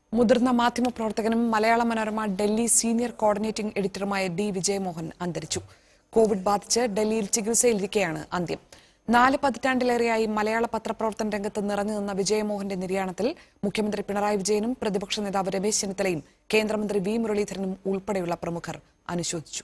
മുതിർന്ന മാധ്യമപ്രവർത്തകനും Malayala Manorama Delhi senior coordinating എഡിറ്ററുമായ ഡി വിജയമോഹൻ അന്തരിച്ചു കോവിഡ് ബാധിച്ച് ഡൽഹിയിൽ ചികിത്സയിലിരിക്കെയാണ് അന്ത്യം നാല് പതിറ്റാണ്ടിലേറെയായി മലയാള പത്രപ്രവർത്തന രംഗത്ത് നിറഞ്ഞു നിന്ന വിജയമോഹന്റെ നിര്യാണത്തിൽ മുഖ്യമന്ത്രി പിണറായി വിജയനും പ്രതിപക്ഷ നേതാവ് രമേശ് ചെന്നിത്തലയും കേന്ദ്രമന്ത്രി വി മുരളീധരനും ഉൾപ്പെടെയുള്ള പ്രമുഖർ അനുശോചിച്ചു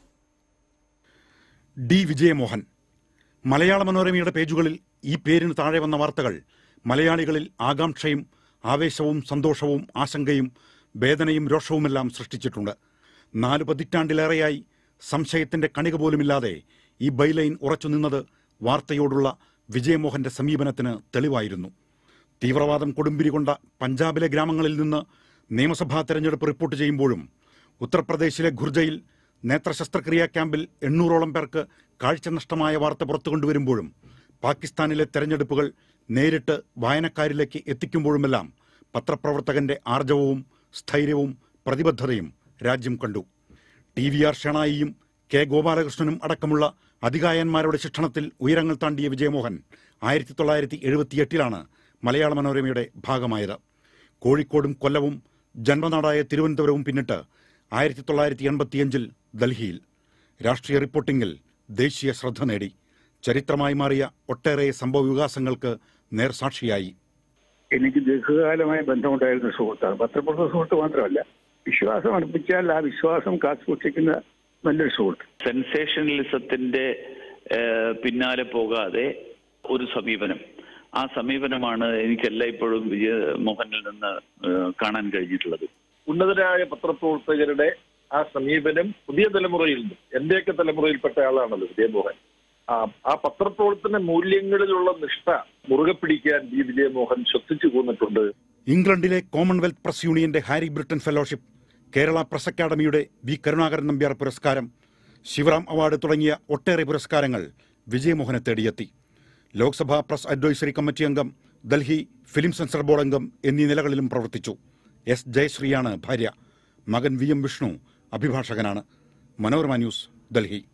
ഡി വിജയമോഹൻ മലയാള മനോരമയുടെ പേജുകളിൽ ഈ പേരിന് താഴെ വന്ന വാർത്തകൾ മലയാളികളിൽ ആകാംക്ഷയും ആവേശവും സന്തോഷവും ആശങ്കയും വേദനയും രോഷവുമെല്ലാം സൃഷ്ടിച്ചിട്ടുണ്ട് നാല് പതിറ്റാണ്ടിലേറെയായി സംശയത്തിന്റെ കണിക പോലുമില്ലാതെ ഈ ബൈലൈൻ ഉറച്ചുനിന്നത് വാർത്തയോടുള്ള വിജയമോഹന്റെ സമീപനത്തിന് തെളിവായിരുന്നു തീവ്രവാദം കൊടുമ്പിരി കൊണ്ട പഞ്ചാബിലെ ഗ്രാമങ്ങളിൽ നിന്ന് നിയമസഭാ തെരഞ്ഞെടുപ്പ് റിപ്പോർട്ട് ചെയ്യുമ്പോഴും ഉത്തർപ്രദേശിലെ ഖുർജയിൽ നേത്രശസ്ത്രക്രിയാ ക്യാമ്പിൽ എണ്ണൂറോളം പേർക്ക് കാഴ്ച നഷ്ടമായ വാർത്ത പുറത്തു കൊണ്ടുവരുമ്പോഴും പാകിസ്ഥാനിലെ തെരഞ്ഞെടുപ്പുകൾ നേരിട്ട് വായനക്കാരിലേക്ക് എത്തിക്കുമ്പോഴുമെല്ലാം പത്രപ്രവർത്തകന്റെ ആർജവവും സ്ഥൈര്യവും പ്രതിബദ്ധതയും രാജ്യം കണ്ടു ടി വി ആർ ഷണായിയും കെ ഗോപാലകൃഷ്ണനും അടക്കമുള്ള അധികായന്മാരുടെ ശിക്ഷണത്തിൽ ഉയരങ്ങൾ താണ്ടിയ വിജയമോഹൻ ആയിരത്തി തൊള്ളായിരത്തി എഴുപത്തിയെട്ടിലാണ് മലയാള മനോരമയുടെ ഭാഗമായത് കോഴിക്കോടും കൊല്ലവും ജന്മനാടായ തിരുവനന്തപുരവും പിന്നിട്ട് ആയിരത്തി തൊള്ളായിരത്തി എൺപത്തിയഞ്ചിൽ ഡൽഹിയിൽ രാഷ്ട്രീയ റിപ്പോർട്ടിംഗിൽ ദേശീയ ശ്രദ്ധ നേടി ചരിത്രമായി മാറിയ ഒട്ടേറെ സംഭവ വികാസങ്ങൾക്ക് നേർസാക്ഷിയായി എനിക്ക് ദീർഘകാലമായ ബന്ധമുണ്ടായിരുന്ന സുഹൃത്താണ് പത്രപ്രവർത്തക സുഹൃത്ത് മാത്രമല്ല വിശ്വാസം അർപ്പിച്ചാൽ ആ വിശ്വാസം കാത്തുസൂക്ഷിക്കുന്ന നല്ലൊരു സുഹൃത്ത് സെൻസേഷണലിസത്തിന്റെ ഏഹ്, പിന്നാലെ പോകാതെ ഒരു സമീപനം ആ സമീപനമാണ് എനിക്ക് എല്ലായ്പ്പോഴും വിജയമോഹനിൽ നിന്ന് ഏഹ്, കാണാൻ കഴിഞ്ഞിട്ടുള്ളത് ഉന്നതരായ പത്രപ്രവർത്തകരുടെ ആ സമീപനം പുതിയ തലമുറയിൽ നിന്നും എന്റെയൊക്കെ തലമുറയിൽപ്പെട്ട ആളാണല്ലോ വിജയമോഹൻ ആ ആ പത്രപ്രവർത്തന മൂല്യങ്ങളിലുള്ള നിഷ്ഠ മുറുകെ പിടിക്കാൻ വി വിജയമോഹൻ ശ്രദ്ധിച്ചു പോന്നിട്ടുണ്ട് ഇംഗ്ലണ്ടിലെ കോമൺവെൽത്ത് പ്രസ് യൂണിയന്റെ Harry Brittain fellowship Kerala press അക്കാദമിയുടെ വി കരുണാകരൻ നമ്പ്യാർ പുരസ്കാരം ശിവറാം അവാർഡ് തുടങ്ങിയ ഒട്ടേറെ പുരസ്കാരങ്ങൾ വിജയമോഹനെ തേടിയെത്തി ലോക്സഭാ പ്രസ് അഡ്വൈസറി കമ്മിറ്റി അംഗം ഡൽഹി ഫിലിം സെൻസർ ബോർഡ് അംഗം എന്നീ നിലകളിലും പ്രവർത്തിച്ചു എസ് ജയശ്രീയാണ് ഭാര്യ മകൻ വി എം വിഷ്ണു അഭിഭാഷകനാണ് മനോരമ ന്യൂസ് ഡൽഹി